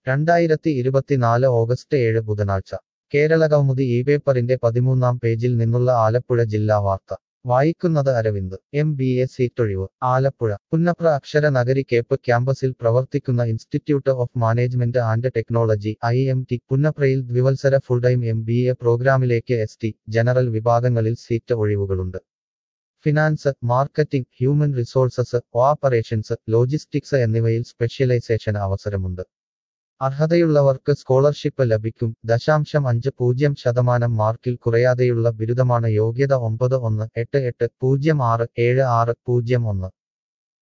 രണ്ടായിരത്തി ഇരുപത്തിനാല് ഓഗസ്റ്റ് ഏഴ് ബുധനാഴ്ച കേരളകൗമുദി ഈ പേപ്പറിന്റെ പതിമൂന്നാം പേജിൽ നിന്നുള്ള ആലപ്പുഴ ജില്ലാ വാർത്ത വായിക്കുന്നത് അരവിന്ദ് എം ബി എ സീറ്റൊഴിവ് ആലപ്പുഴ പുന്നപ്ര അക്ഷര നഗരി കേപ്പ് ക്യാമ്പസിൽ പ്രവർത്തിക്കുന്ന institute of management and technology I M T പുന്നപ്രയിൽ ദ്വിവത്സര full time M B A പ്രോഗ്രാമിലേക്ക് എസ് ടി ജനറൽ വിഭാഗങ്ങളിൽ സീറ്റ് ഒഴിവുകളുണ്ട് finance marketing human resources operations logistics എന്നിവയിൽ സ്പെഷ്യലൈസേഷൻ അവസരമുണ്ട് അർഹതയുള്ളവർക്ക് സ്കോളർഷിപ്പ് ലഭിക്കും ദശാംശം അഞ്ച് പൂജ്യം ശതമാനം മാർക്കിൽ കുറയാതെയുള്ള ബിരുദമാണ് യോഗ്യത ഒമ്പത് ഒന്ന് എട്ട് എട്ട് പൂജ്യം ആറ് ഏഴ് ആറ് പൂജ്യം ഒന്ന്